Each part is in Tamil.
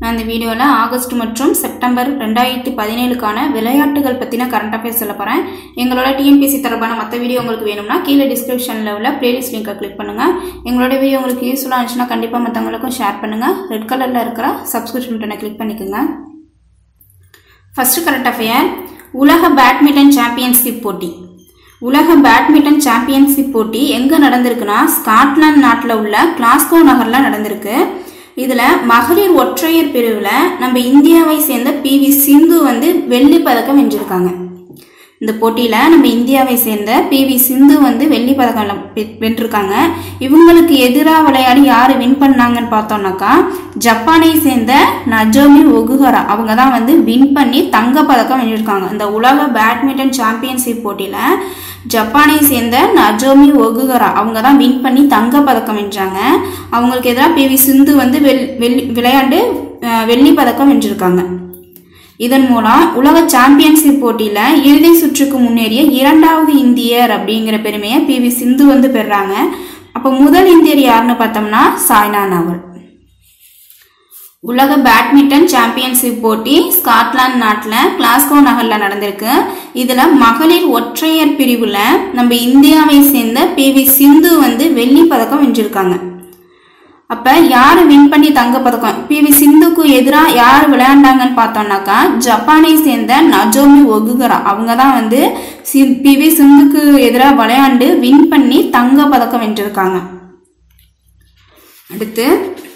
நான் இந்த வீடியோவில் ஆகஸ்ட் மற்றும் செப்டம்பர் ரெண்டாயிரத்தி பதினேழுக்கான விளையாட்டுகள் பற்றின கரண்ட் அஃபேர்ஸ் சொல்ல போகிறேன் எங்களோட டிஎன்பிசி தொடர்பான மற்ற வீடியோ உங்களுக்கு வேணும்னா கீழே டிஸ்கிரிப்ஷனில் உள்ள பிளேலிஸ்ட் லிங்கை கிளிக் பண்ணுங்கள் எங்களோட வீடியோ உங்களுக்கு யூஸ்ஃபுல்லாக இருந்துச்சுன்னா கண்டிப்பாக மற்றவங்களுக்கும் ஷேர் பண்ணுங்கள் ரெட் கலரில் இருக்கிற சப்ஸ்கிரிப்ஷன் பட்டனை கிளிக் பண்ணிக்கோங்க ஃபர்ஸ்ட் கரண்ட் அஃபேர் உலக பேட்மிண்டன் சாம்பியன்ஷிப் போட்டி உலக பேட்மிண்டன் சாம்பியன்ஷிப் போட்டி எங்கே நடந்திருக்குன்னா ஸ்காட்லாந்து நாட்டில் உள்ள கிளாஸ்கோ நகரில் நடந்திருக்கு இதில் மகளிர் ஒற்றையர் பிரிவில் நம்ம இந்தியாவை சேர்ந்த பி வி சிந்து வந்து வெள்ளி பதக்கம் வென்றிருக்காங்க இந்த போட்டியில் நம்ம இந்தியாவை சேர்ந்த பி வி சிந்து வந்து வெள்ளி பதக்கம் வெ- வென்றிருக்காங்க இவங்களுக்கு எதிராக விளையாடி யார் வின் பண்ணாங்கன்னு பார்த்தோம்னாக்கா ஜப்பானை சேர்ந்த நஜோமி ஒகுஹரா அவங்க தான் வந்து வின் பண்ணி தங்க பதக்கம் வென்றிருக்காங்க இந்த உலக பேட்மிண்டன் சாம்பியன்ஷிப் போட்டியில் ஜப்பானை சேர்ந்த நஜோமி ஒகுஹரா அவங்க தான் வின் பண்ணி தங்க பதக்கம் வென்றாங்க அவங்களுக்கு எதிராக பி வி சிந்து வந்து வெள் வெள்ளி விளையாண்டு அஹ், வெள்ளி பதக்கம் வென்றிருக்காங்க இதன் மூலம் உலக சாம்பியன்ஷிப் போட்டியில இறுதி சுற்றுக்கு முன்னேறிய இரண்டாவது இந்தியர் அப்படிங்கிற பெருமையை பி வி சிந்து வந்து பெறாங்க அப்போ முதல் இந்தியர் யாருன்னு பார்த்தோம்னா சாய்னா நேவால் உலக பேட்மிண்டன் சாம்பியன்ஷிப் போட்டி ஸ்காட்லாந்து நாட்டில் கிளாஸ்கோ நகரில் நடந்திருக்கு இதில் மகளிர் ஒற்றையர் பிரிவில் நம்ம இந்தியாவை சேர்ந்த பி வி சிந்து வந்து வெள்ளி பதக்கம் வென்றிருக்காங்க அப்போ யார் வின் பண்ணி தங்க பதக்கம் பி வி சிந்துக்கு எதிராக யார் விளையாண்டாங்கன்னு பார்த்தோம்னாக்கா ஜப்பானை சேர்ந்த நஜோமி ஒகுகரா அவங்க தான் வந்து பி வி சிந்துக்கு எதிராக விளையாண்டு வின் பண்ணி தங்க பதக்கம் வென்றிருக்காங்க அடுத்து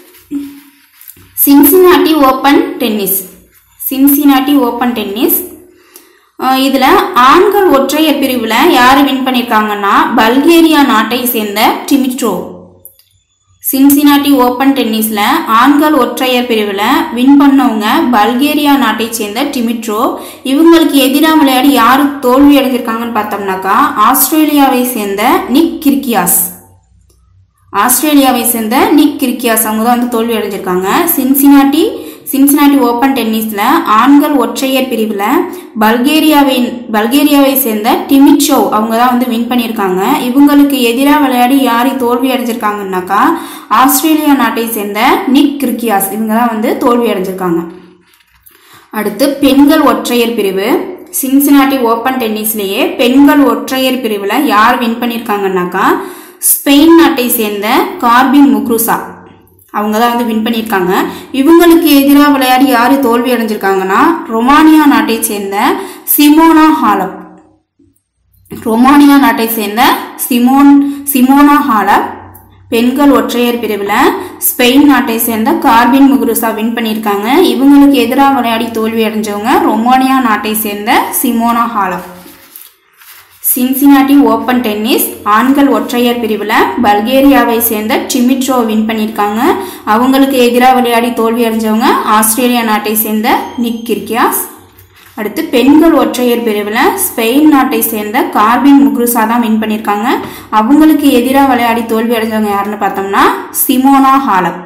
Cincinnati Open tennis Cincinnati Open tennis இதில் ஆண்கள் ஒற்றையர் பிரிவில் யார் வின் பண்ணியிருக்காங்கன்னா பல்கேரியா நாட்டை சேர்ந்த டிமிட்ரோ சின்சினாட்டி ஓப்பன் டென்னிஸில் ஆண்கள் ஒற்றையர் பிரிவில் வின் பண்ணவங்க பல்கேரியா நாட்டை சேர்ந்த டிமிட்ரோ இவங்களுக்கு எதிராக விளையாடி யார் தோல்வி அடைஞ்சிருக்காங்கன்னு பார்த்தோம்னாக்கா ஆஸ்திரேலியாவை சேர்ந்த நிக் கிர்கியாஸ் ஆஸ்திரேலியாவை சேர்ந்த நிக் கிரிக்கியாஸ் அவங்க தான் வந்து தோல்வி அடைஞ்சிருக்காங்க சின்சினாட்டி சின்சினாட்டி ஓப்பன் டென்னிஸில் ஆண்கள் ஒற்றையர் பிரிவில் பல்கேரியாவின் பல்கேரியாவை சேர்ந்த டிமிச்சோ அவங்க தான் வந்து வின் பண்ணியிருக்காங்க இவங்களுக்கு எதிராக விளையாடி யார் தோல்வி அடைஞ்சிருக்காங்கன்னாக்கா ஆஸ்திரேலியா நாட்டை சேர்ந்த நிக் கிரிக்கியாஸ் இவங்க தான் வந்து தோல்வி அடைஞ்சிருக்காங்க அடுத்து பெண்கள் ஒற்றையர் பிரிவு சின்சினாட்டி ஓப்பன் டென்னிஸ்லேயே பெண்கள் ஒற்றையர் பிரிவில் யார் வின் பண்ணியிருக்காங்கன்னாக்கா ஸ்பெயின் நாட்டை சேர்ந்த கார்பின் முக்ருசா அவங்க தான் வந்து வின் பண்ணியிருக்காங்க இவங்களுக்கு எதிராக விளையாடி யார் தோல்வி அடைஞ்சிருக்காங்கன்னா ரொமானியா நாட்டை சேர்ந்த சிமோனா ஹாலப் ரொமானியா நாட்டை சேர்ந்த சிமோன் சிமோனா ஹாலப் பெண்கள் ஒற்றையர் பிரிவில் ஸ்பெயின் நாட்டை சேர்ந்த கார்பின் முகுருசா வின் பண்ணியிருக்காங்க இவங்களுக்கு எதிராக விளையாடி தோல்வி அடைஞ்சவங்க ரொமானியா நாட்டை சேர்ந்த Simona Halep Cincinnati Open tennis ஆண்கள் ஒற்றையர் பிரிவில் பல்கேரியாவை சேர்ந்த டிமிட்ரோ வின் பண்ணியிருக்காங்க அவங்களுக்கு எதிராக விளையாடி தோல்வி அடைஞ்சவங்க ஆஸ்திரேலியா நாட்டை சேர்ந்த நிக் கிர்கியாஸ் அடுத்து பெண்கள் ஒற்றையர் பிரிவில் ஸ்பெயின் நாட்டை சேர்ந்த கார்பின் முக்ருசா தான் வின் பண்ணியிருக்காங்க அவங்களுக்கு எதிராக விளையாடி தோல்வி அடைஞ்சவங்க யாருன்னு பார்த்தோம்னா சிமோனா ஹாலப்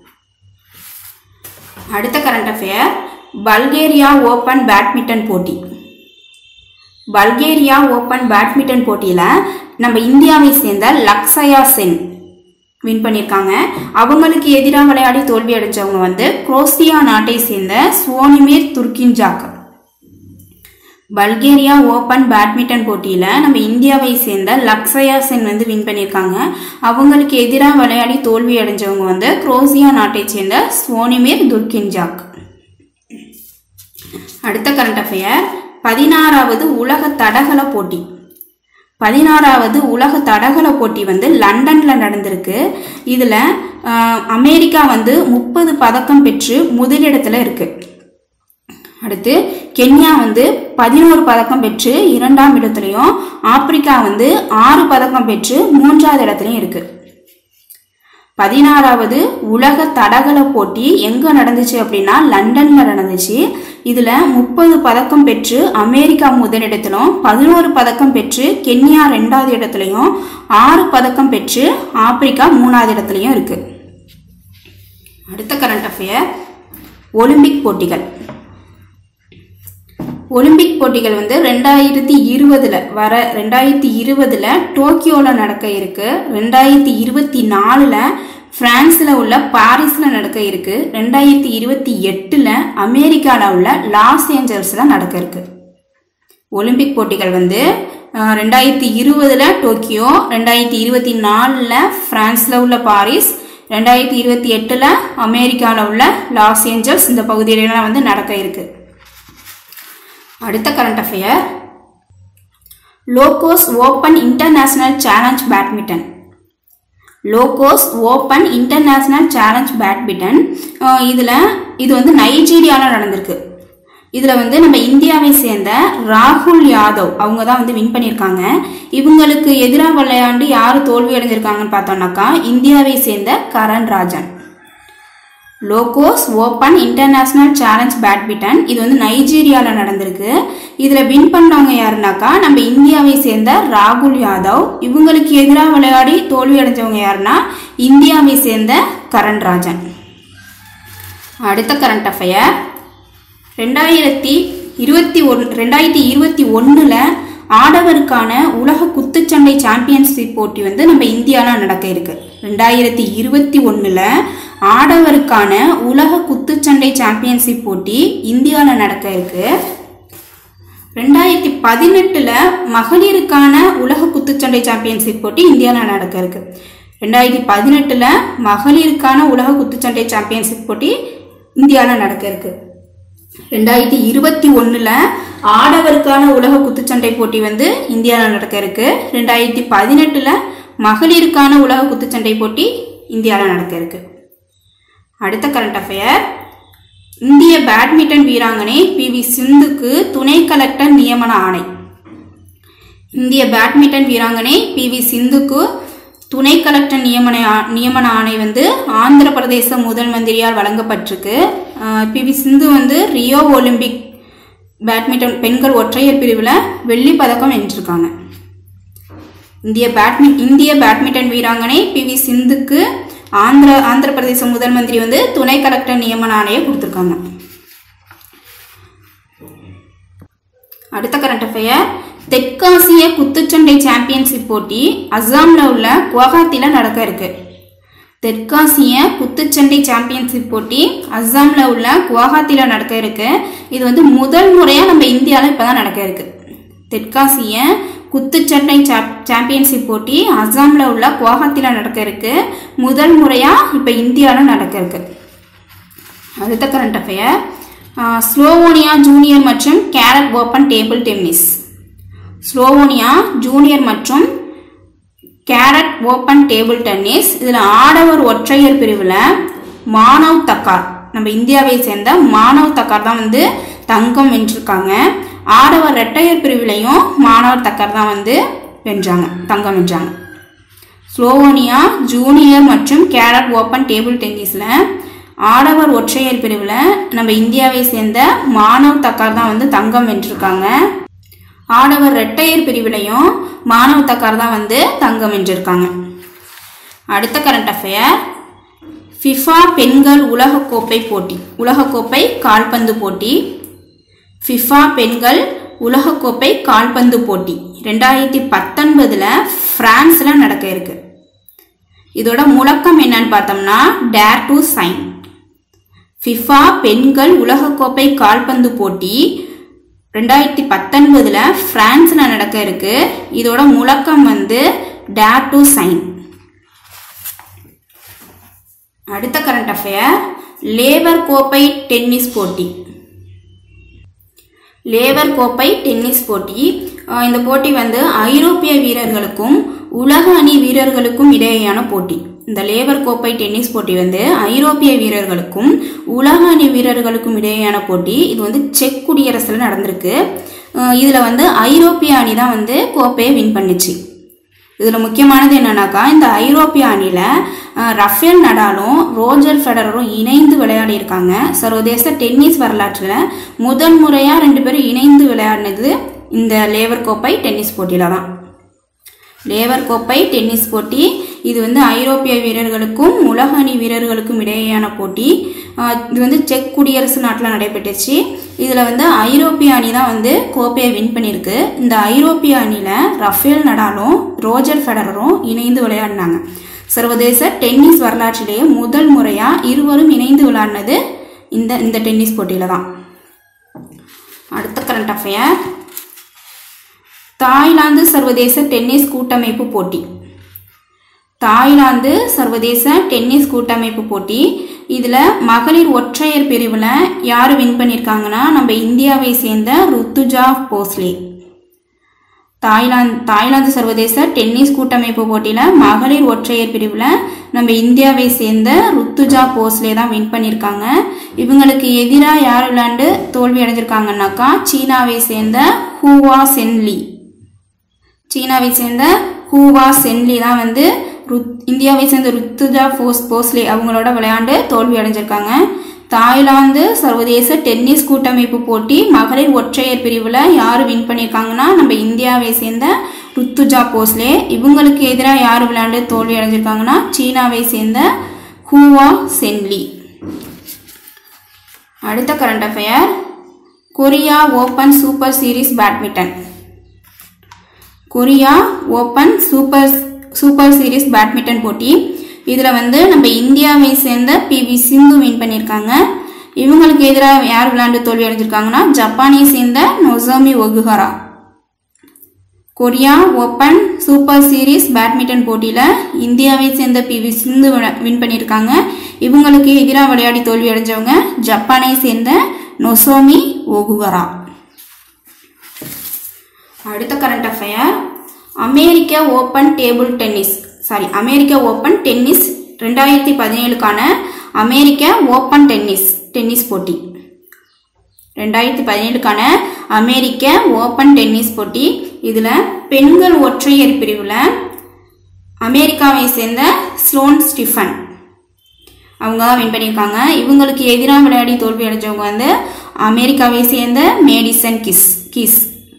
அடுத்த current affair Bulgaria Open badminton போட்டி பல்கேரியா ஓப்பன் பேட்மிண்டன் போட்டியில் நம்ம இந்தியாவை சேர்ந்த லக்ஸயா சென் வின் பண்ணியிருக்காங்க அவங்களுக்கு எதிராக விளையாடி தோல்வி அடைஞ்சவங்க வந்து குரோசியா நாட்டை சேர்ந்த Zvonimir Durkinjak Bulgaria Open badminton போட்டியில் நம்ம இந்தியாவை சேர்ந்த லக்ஸயா சென் வந்து வின் பண்ணியிருக்காங்க அவங்களுக்கு எதிராக விளையாடி தோல்வி அடைஞ்சவங்க வந்து குரோசியா நாட்டை சேர்ந்த சுவோனிமீர் துர்கின்ஜாக் அடுத்த கரண்ட் அஃபேர் பதினாறாவது உலக தடகள போட்டி பதினாறாவது உலக தடகள போட்டி வந்து லண்டனில் நடந்திருக்கு இதில் அமெரிக்கா வந்து முப்பது பதக்கம் பெற்று முதலிடத்தில் இருக்கு அடுத்து கென்யா வந்து பதினோரு பதக்கம் பெற்று இரண்டாம் இடத்துலையும் ஆப்பிரிக்கா வந்து ஆறு பதக்கம் பெற்று மூன்றாவது இடத்துலையும் இருக்கு பதினாறாவது உலக தடகள போட்டி எங்கே நடந்துச்சு அப்படின்னா லண்டனில் நடந்துச்சு இதில் முப்பது பதக்கம் பெற்று அமெரிக்கா முதலிடத்திலும் பதினோரு பதக்கம் பெற்று கென்யா ரெண்டாவது இடத்துலையும் ஆறு பதக்கம் பெற்று ஆப்பிரிக்கா மூணாவது இடத்துலையும் இருக்கு அடுத்த கரண்ட் அஃபேர் ஒலிம்பிக் போட்டிகள் ஒலிம்பிக் போட்டிகள் வந்து ரெண்டாயிரத்தி இருபதுல வர ரெண்டாயிரத்தி இருபதுல டோக்கியோவில் நடக்க இருக்கு ரெண்டாயிரத்தி இருபத்தி நாலில் பிரான்ஸில் உள்ள பாரிஸில் நடக்க இருக்கு ரெண்டாயிரத்தி இருபத்தி எட்டில் அமெரிக்காவில் உள்ள லாஸ் ஏஞ்சல்ஸில் நடக்க இருக்கு ஒலிம்பிக் போட்டிகள் வந்து அஹ், ரெண்டாயிரத்தி இருபதுல டோக்கியோ ரெண்டாயிரத்தி இருபத்தி நாலில் பிரான்ஸில் உள்ள பாரிஸ் ரெண்டாயிரத்தி இருபத்தி எட்டில் அமெரிக்காவில் உள்ள லாஸ் ஏஞ்சல்ஸ் இந்த பகுதியிலலாம் வந்து நடக்க இருக்கு அடுத்த current affair Lagos Open International Challenge badminton Lagos Open International Challenge badminton இதில் இது வந்து நைஜீரியாவில் நடந்திருக்கு இதில் வந்து நம்ம இந்தியாவை சேர்ந்த ராகுல் யாதவ் அவங்க தான் வந்து வின் பண்ணியிருக்காங்க இவங்களுக்கு எதிராக விளையாண்டு யார் தோல்வி அடைஞ்சிருக்காங்கன்னு பார்த்தோம்னாக்கா இந்தியாவை சேர்ந்த Karan Rajan Lagos Open International Challenge badminton இது வந்து நைஜீரியாவில் நடந்திருக்கு இதில் வின் பண்ணவங்க யாருனாக்கா நம்ம இந்தியாவை சேர்ந்த ராகுல் யாதவ் இவங்களுக்கு எதிராக விளையாடி தோல்வி அடைஞ்சவங்க யாருன்னா இந்தியாவை சேர்ந்த கரண் ராஜன் அடுத்த கரண்ட் அஃபையர் ரெண்டாயிரத்தி இருபத்தி ஒன் ரெண்டாயிரத்தி இருபத்தி ஒன்றில் ஆடவருக்கான உலக குத்துச்சண்டை சாம்பியன்ஷிப் போட்டி வந்து நம்ம இந்தியாவில் நடக்க இருக்கு ரெண்டாயிரத்தி இருபத்தி ஒன்றில் ஆடவருக்கான உலக குத்துச்சண்டை சாம்பியன்ஷிப் போட்டி இந்தியாவில் நடக்க இருக்கு ரெண்டாயிரத்தி பதினெட்டில் மகளிருக்கான உலக குத்துச்சண்டை சாம்பியன்ஷிப் போட்டி இந்தியாவில் நடக்க இருக்கு ரெண்டாயிரத்தி பதினெட்டில் மகளிருக்கான உலக குத்துச்சண்டை சாம்பியன்ஷிப் போட்டி இந்தியாவில் நடக்க இருக்கு ரெண்டாயிரத்தி இருபத்தி ஒன்றில் ஆடவருக்கான உலக குத்துச்சண்டை போட்டி வந்து இந்தியாவில் நடக்க இருக்கு ரெண்டாயிரத்தி பதினெட்டில் மகளிருக்கான உலக குத்துச்சண்டை போட்டி இந்தியாவில் நடக்க இருக்கு அடுத்த கரண்ட் அஃபேர் இந்திய பேட்மிண்டன் வீராங்கனை பி வி சிந்துக்கு துணை கலெக்டர் நியமன ஆணை இந்திய பேட்மிண்டன் வீராங்கனை பி வி சிந்துக்கு துணை கலெக்டர் நியமன ஆ- நியமன ஆணை வந்து ஆந்திர பிரதேச முதல் மந்திரியால் வழங்கப்பட்டிருக்கு பி வி சிந்து வந்து ரியோ ஒலிம்பிக் பேட்மிண்டன் பெண்கள் ஒற்றையர் பிரிவில் வெள்ளி பதக்கம் வென்றிருக்காங்க இந்திய பேட்மி இந்திய பேட்மிண்டன் வீராங்கனை பி வி சிந்துக்கு ஆந்திர ஆந்திர பிரதேச முதல் மந்திரி வந்து துணை கலெக்டர் நியமன ஆணையை கொடுத்துருக்காங்க அடுத்த கரண்ட் அஃபேர் தெற்காசிய குத்துச்சண்டை சாம்பியன்ஷிப் போட்டி அஸ்ஸாமில் உள்ள குவஹாத்தியில் நடக்க இருக்கு தெற்காசிய குத்துச்சண்டை சாம்பியன்ஷிப் போட்டி அஸ்ஸாமில் உள்ள குவஹாத்தியில் நடக்க இருக்கு இது வந்து முதல் முறையாக நம்ம இந்தியாவில் இப்போ தான் நடக்க இருக்கு தெற்காசிய குத்துச்சண்டை சா- சாம்பியன்ஷிப் போட்டி அஸ்ஸாமில் உள்ள குவஹாத்தியில் நடக்க இருக்கு முதல் முறையாக இப்போ இந்தியாவில் நடக்க இருக்கு அடுத்த கரண்ட் அஃபேர் ஸ்லோவோனியா ஜூனியர் மற்றும் cadet open table tennis Slovenia junior மற்றும் கேரட் ஓப்பன் டேபிள் டென்னிஸ் இதில் ஆடவர் ஒற்றையர் பிரிவில் மானவ் தக்கார் நம்ம இந்தியாவை சேர்ந்த மானவ் தக்கார் தான் வந்து தங்கம் வென்றிருக்காங்க ஆடவர் இரட்டையர் பிரிவிலையும் மாணவர் தக்கார் தான் வந்து வென்றாங்க தங்கம் வென்றாங்க ஸ்லோவோனியா ஜூனியர் மற்றும் கேரட் ஓப்பன் டேபிள் டென்னிஸில் ஆடவர் ஒற்றையர் பிரிவில் நம்ம இந்தியாவை சேர்ந்த மானவ் தக்கார் தான் வந்து தங்கம் வென்றிருக்காங்க ஆடவர் இரட்டையர் பிரிவிலையும் மானவ் தக்கார் தான் வந்து தங்கம் வென்றிருக்காங்க அடுத்த கரண்ட் அஃபேர் ஃபிஃபா பெண்கள் உலகக்கோப்பை போட்டி உலகக்கோப்பை கால்பந்து போட்டி ஃபிஃபா பெண்கள் உலகக்கோப்பை கால்பந்து போட்டி ரெண்டாயிரத்தி பத்தொன்பதில் ஃப்ரான்ஸில் நடக்க இருக்கு இதோட முழக்கம் என்னன்னு பார்த்தோம்னா டேர் டு சைன் ஃபிஃபா பெண்கள் உலகக்கோப்பை கால்பந்து போட்டி ரெண்டாயிரத்தி பத்தொன்பதில் ஃப்ரான்ஸில் நடக்க இருக்கு இதோட முழக்கம் வந்து டேர் டு சைன் அடுத்த கரண்ட் அஃபேர் லேபர் கோப்பை டென்னிஸ் போட்டி லேபர் கோப்பை டென்னிஸ் போட்டி அஹ் இந்த போட்டி வந்து ஐரோப்பிய வீரர்களுக்கும் உலக அணி வீரர்களுக்கும் இடையேயான போட்டி இந்த லேபர் கோப்பை டென்னிஸ் போட்டி வந்து ஐரோப்பிய வீரர்களுக்கும் உலக அணி வீரர்களுக்கும் இடையேயான போட்டி இது வந்து செக் குடியரசில் நடந்திருக்கு அஹ் இதுல வந்து ஐரோப்பிய அணி தான் வந்து கோப்பையை வின் பண்ணுச்சு இதில் முக்கியமானது என்னன்னாக்கா இந்த ஐரோப்பிய அணியில் ரஃபேல் நடாலும் ரோஜர் ஃபெடரரும் இணைந்து விளையாடி இருக்காங்க சர்வதேச டென்னிஸ் வரலாற்றில் முதல் முறையாக ரெண்டு பேரும் இணைந்து விளையாடினது இந்த லேவர் கோப்பை டென்னிஸ் போட்டியில தான் லேவர் கோப்பை டென்னிஸ் போட்டி இது வந்து ஐரோப்பிய வீரர்களுக்கும் உலக அணி வீரர்களுக்கும் இடையேயான போட்டி ஆஹ் இது வந்து செக் குடியரசு நாட்டில் நடைபெற்றுச்சு இதில் வந்து ஐரோப்பிய அணி தான் வந்து கோப்பையை வின் பண்ணியிருக்கு இந்த ஐரோப்பிய அணியில் ரஃபேல் நடாலும் ரோஜர் ஃபெடரரும் இணைந்து விளையாடினாங்க சர்வதேச டென்னிஸ் வரலாற்றிலேயே முதல் முறையாக இருவரும் இணைந்து விளையாடினது இந்த இந்த டென்னிஸ் போட்டியில் தான் அடுத்த கரண்ட் அஃபேர் தாய்லாந்து சர்வதேச டென்னிஸ் கூட்டமைப்பு போட்டி தாய்லாந்து சர்வதேச டென்னிஸ் கூட்டமைப்பு போட்டி இதில் மகளிர் ஒற்றையர் பிரிவில் யார் வின் பண்ணியிருக்காங்கன்னா நம்ம இந்தியாவை சேர்ந்த ருத்துஜா போஸ்லே தாய்லாந்து தாய்லாந்து சர்வதேச டென்னிஸ் கூட்டமைப்பு போட்டியில் மகளிர் ஒற்றையர் பிரிவில் நம்ம இந்தியாவை சேர்ந்த ருத்துஜா போஸ்லே தான் வின் பண்ணியிருக்காங்க இவங்களுக்கு எதிராக யார் விளையாண்டு தோல்வி அடைஞ்சிருக்காங்கன்னாக்கா சீனாவை சேர்ந்த ஹூவா சென்லி சீனாவை சேர்ந்த ஹூவா சென்லி தான் வந்து ருத் இந்தியாவை சேர்ந்த ருத்துஜா போஸ் போஸ்லே அவங்களோட விளையாண்டு தோல்வி அடைஞ்சிருக்காங்க தாய்லாந்து சர்வதேச டென்னிஸ் கூட்டமைப்பு போட்டி மகளிர் ஒற்றையர் பிரிவில் யார் வின் பண்ணியிருக்காங்கன்னா நம்ம இந்தியாவை சேர்ந்த ருத்துஜா போஸ்லே இவங்களுக்கு எதிராக யார் விளையாண்டு தோல்வி அடைஞ்சிருக்காங்கன்னா சீனாவை சேர்ந்த ஹூவா சென்லி அடுத்த current affair Korea Open super series badminton Korea Open super super series badminton போட்டி இதில் வந்து நம்ம இந்தியாவை சேர்ந்த பிவி சிந்து வின் பண்ணியிருக்காங்க இவங்களுக்கு எதிராக யார் விளையாண்டு தோல்வி அடைஞ்சிருக்காங்கன்னா ஜப்பானை சேர்ந்த Nozomi Okuhara Korea Open super series badminton போட்டியில் இந்தியாவை சேர்ந்த பிவி சிந்து வின் பண்ணியிருக்காங்க இவங்களுக்கு எதிராக விளையாடி தோல்வி அடைஞ்சவங்க ஜப்பானை சேர்ந்த நொசோமி ஒகுஹரா அடுத்த கரண்ட் அஃபேர் அமெரிக்க ஓப்பன் டேபிள் டென்னிஸ் சாரி அமெரிக்க ஓப்பன் டென்னிஸ் ரெண்டாயிரத்தி பதினேழுக்கான அமெரிக்க ஓப்பன் டென்னிஸ் டென்னிஸ் போட்டி ரெண்டாயிரத்தி பதினேழுக்கான அமெரிக்க ஓப்பன் டென்னிஸ் போட்டி இதில் பெண்கள் ஒற்றையர் பிரிவில் அமெரிக்காவை சேர்ந்த ஸ்லோன் ஸ்டிஃபன் அவங்க தான் வின் பண்ணியிருக்காங்க இவங்களுக்கு எதிராக விளையாடி தோல்வி அடைஞ்சவங்க வந்து அமெரிக்காவை சேர்ந்த மேடிசன் கிஸ் கிஸ்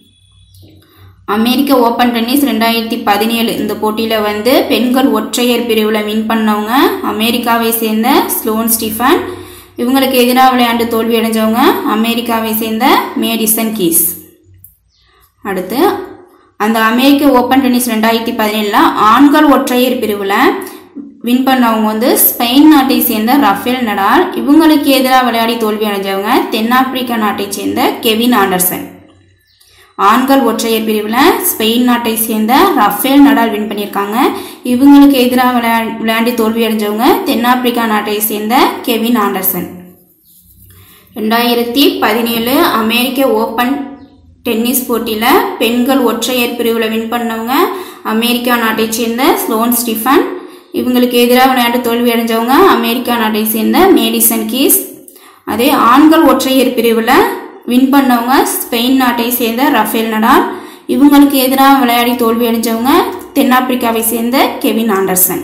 அமெரிக்க ஓப்பன் டென்னிஸ் ரெண்டாயிரத்தி பதினேழு இந்த போட்டியில் வந்து பெண்கள் ஒற்றையர் பிரிவில் வின் பண்ணவங்க அமெரிக்காவை சேர்ந்த ஸ்லோன் ஸ்டீஃபன் இவங்களுக்கு எதிராக விளையாண்டு தோல்வி அடைஞ்சவங்க அமெரிக்காவை சேர்ந்த மேடிசன் கீஸ் அடுத்து அந்த அமெரிக்க ஓப்பன் டென்னிஸ் ரெண்டாயிரத்தி பதினேழில் ஆண்கள் ஒற்றையர் பிரிவில் வின் பண்ணவங்க வந்து ஸ்பெயின் நாட்டை சேர்ந்த ரஃபேல் நடால் இவங்களுக்கு எதிராக விளையாடி தோல்வி அடைஞ்சவங்க தென்னாப்பிரிக்கா நாட்டை சேர்ந்த கெவின் ஆண்டர்சன் ஆண்கள் ஒற்றையர் பிரிவில் ஸ்பெயின் நாட்டை சேர்ந்த ரஃபேல் நடால் வின் பண்ணியிருக்காங்க இவங்களுக்கு எதிராக விளையா விளையாண்டி தோல்வி அடைஞ்சவங்க தென்னாப்பிரிக்கா நாட்டை சேர்ந்த கெவின் ஆண்டர்சன் ரெண்டாயிரத்தி பதினேழு அமெரிக்க ஓப்பன் டென்னிஸ் போட்டியில் பெண்கள் ஒற்றையர் பிரிவில் வின் பண்ணவங்க அமெரிக்கா நாட்டை சேர்ந்த ஸ்லோன் ஸ்டிஃபன் இவங்களுக்கு எதிராக விளையாண்டு தோல்வி அடைஞ்சவங்க அமெரிக்கா நாட்டை சேர்ந்த மேடிசன் கீஸ் அதே ஆண்கள் ஒற்றையர் பிரிவில் வின் பண்ணவங்க ஸ்பெயின் நாட்டை சேர்ந்த ரஃபேல் நடால் இவங்களுக்கு எதிராக விளையாடி தோல்வி அடைஞ்சவங்க தென்னாப்பிரிக்காவை சேர்ந்த கெவின் ஆண்டர்சன்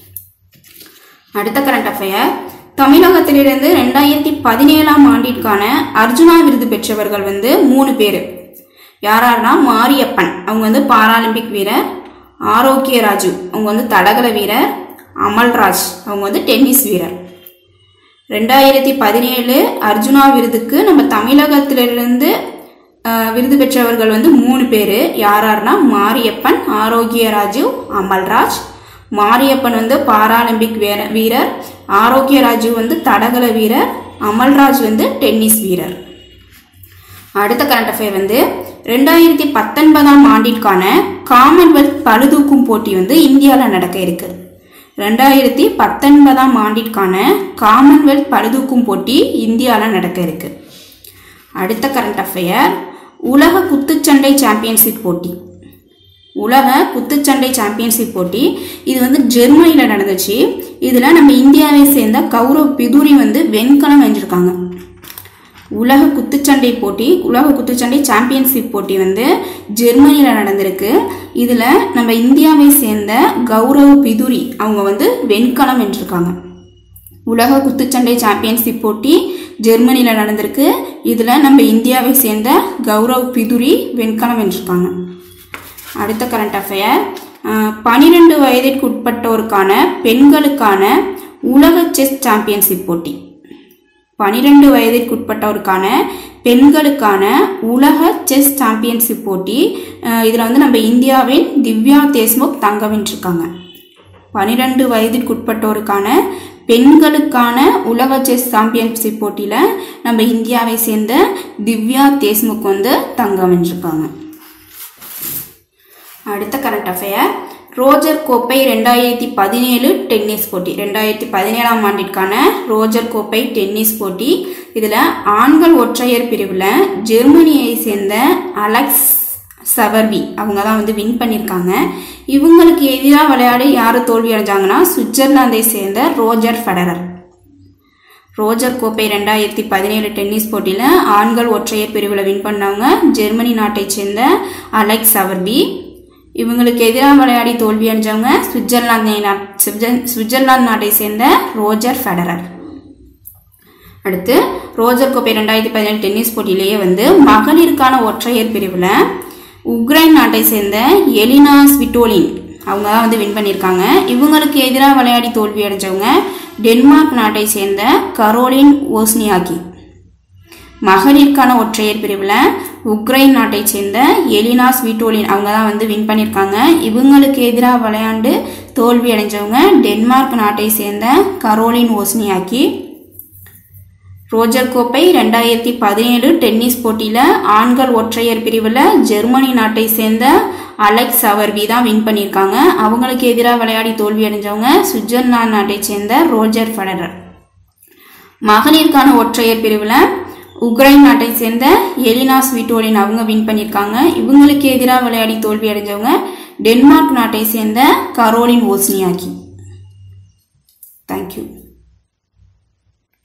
அடுத்த கரண்ட் அஃபேர் தமிழகத்திலிருந்து ரெண்டாயிரத்தி பதினேழாம் ஆண்டிற்கான அர்ஜுனா விருது பெற்றவர்கள் வந்து மூணு பேர் யாராருன்னா மாரியப்பன் அவங்க வந்து பாராலிம்பிக் வீரர் ஆரோக்கிய ராஜு அவங்க வந்து தடகள வீரர் அமல்ராஜ் அவங்க வந்து டென்னிஸ் வீரர் ரெண்டாயிரத்தி பதினேழு அர்ஜுனா விருதுக்கு நம்ம தமிழகத்திலிருந்து அஹ், விருது பெற்றவர்கள் வந்து மூணு பேர் யாராருன்னா மாரியப்பன் ஆரோக்கியராஜு அமல்ராஜ் மாரியப்பன் வந்து பாராலிம்பிக் வீர வீரர் ஆரோக்கியராஜு வந்து தடகள வீரர் அமல்ராஜ் வந்து டென்னிஸ் வீரர் அடுத்த கரண்ட் அஃபேர் வந்து ரெண்டாயிரத்தி பத்தொன்பதாம் ஆண்டிற்கான காமன்வெல்த் பளுதூக்கும் போட்டி வந்து இந்தியாவில் நடக்க இருக்கு ரெண்டாயிரத்தி பத்தொன்பதாம் ஆண்டிற்கான காமன்வெல்த் பளுதூக்கும் போட்டி இந்தியாவில் நடக்க இருக்கு அடுத்த கரண்ட் அஃபேர் உலக குத்துச்சண்டை சாம்பியன்ஷிப் போட்டி உலக குத்துச்சண்டை சாம்பியன்ஷிப் போட்டி இது வந்து ஜெர்மனியில் நடந்துச்சு இதில் நம்ம இந்தியாவை சேர்ந்த கௌரவ் பிதுரி வந்து வெண்கலம் வென்றிருக்காங்க உலக குத்துச்சண்டை போட்டி உலக குத்துச்சண்டை சாம்பியன்ஷிப் போட்டி வந்து ஜெர்மனியில் நடந்திருக்கு இதில் நம்ம இந்தியாவை சேர்ந்த கௌரவ் பிதுரி அவங்க வந்து வெண்கலம் வென்றிருக்காங்க உலக குத்துச்சண்டை சாம்பியன்ஷிப் போட்டி ஜெர்மனியில் நடந்திருக்கு இதில் நம்ம இந்தியாவை சேர்ந்த கௌரவ் பிதுரி வெண்கலம் வென்றிருக்காங்க அடுத்த கரண்ட் அஃபேர் பனிரெண்டு வயதிற்கு உட்பட்டோருக்கான பெண்களுக்கான உலக செஸ் சாம்பியன்ஷிப் போட்டி பனிரெண்டு வயதிற்கு உட்பட்டோருக்கான பெண்களுக்கான உலக செஸ் சாம்பியன்ஷிப் போட்டி இதில் வந்து நம்ம இந்தியாவின் திவ்யா தேஷ்முக் தங்கம் வென்றிருக்காங்க பனிரெண்டு வயதிற்குட்பட்டோருக்கான பெண்களுக்கான உலக செஸ் சாம்பியன்ஷிப் போட்டியில் நம்ம இந்தியாவை சேர்ந்த திவ்யா தேஷ்முக் வந்து தங்கம் வென்றிருக்காங்க அடுத்த கரண்ட் அஃபேர் ரோஜர் கோப்பை ரெண்டாயிரத்தி பதினேழு டென்னிஸ் போட்டி ரெண்டாயிரத்தி பதினேழாம் ஆண்டிற்கான ரோஜர் கோப்பை டென்னிஸ் போட்டி இதில் ஆண்கள் ஒற்றையர் பிரிவில் ஜெர்மனியை சேர்ந்த அலெக்ஸ் சவர்பி அவங்க தான் வந்து வின் பண்ணியிருக்காங்க இவங்களுக்கு எதிராக விளையாடி யார் தோல்வி அடைஞ்சாங்கன்னா சுவிட்சர்லாந்தை சேர்ந்த ரோஜர் ஃபெடரர் ரோஜர் கோப்பை ரெண்டாயிரத்தி பதினேழு டென்னிஸ் போட்டியில் ஆண்கள் ஒற்றையர் பிரிவில் வின் பண்ணவங்க ஜெர்மனி நாட்டைச் சேர்ந்த அலெக்ஸ் சவர்பி இவங்களுக்கு எதிராக விளையாடி தோல்வி அடைஞ்சவங்க சுவிட்சர்லாந்தை நா- சுவிட்சர்- சுவிட்சர்லாந்து நாட்டை சேர்ந்த ரோஜர் ஃபெடரர் அடுத்து ரோஜர் கோப்பை ரெண்டாயிரத்தி பதினேழு டென்னிஸ் போட்டியிலேயே வந்து மகளிருக்கான ஒற்றையர் பிரிவில் உக்ரைன் நாட்டை சேர்ந்த எலினா ஸ்விட்டோலின் அவங்க தான் வந்து வின் பண்ணியிருக்காங்க இவங்களுக்கு எதிராக விளையாடி தோல்வி அடைஞ்சவங்க டென்மார்க் நாட்டை சேர்ந்த கரோலின் ஓஸ்னியாக்கி மகளிருக்கான ஒற்றையர் பிரிவில் உக்ரைன் நாட்டைச் சேர்ந்த எலினா ஸ்வீட்டோலின் அவங்க தான் வந்து வின் பண்ணியிருக்காங்க இவங்களுக்கு எதிராக விளையாண்டு தோல்வி அடைஞ்சவங்க டென்மார்க் நாட்டை சேர்ந்த கரோலின் ஓஸ்னியாக்கி ரோஜர் கோப்பை ரெண்டாயிரத்தி பதினேழு டென்னிஸ் போட்டியில் ஆண்கள் ஒற்றையர் பிரிவில் ஜெர்மனி நாட்டை சேர்ந்த அலெக்ஸ் சவர்வி தான் வின் பண்ணியிருக்காங்க அவங்களுக்கு எதிராக விளையாடி தோல்வி அடைஞ்சவங்க சுவிட்சர்லாந்து நாட்டை சேர்ந்த ரோஜர் ஃபெடரர் மகளிருக்கான ஒற்றையர் பிரிவில் உக்ரைன் நாட்டை சேர்ந்த எலினா ஸ்வீட்டோலின் அவங்க வின் பண்ணியிருக்காங்க இவங்களுக்கு எதிராக விளையாடி தோல்வி அடைஞ்சவங்க டென்மார்க் நாட்டை சேர்ந்த கரோலின் ஓஸ்னியாக்கி தேங்க்யூ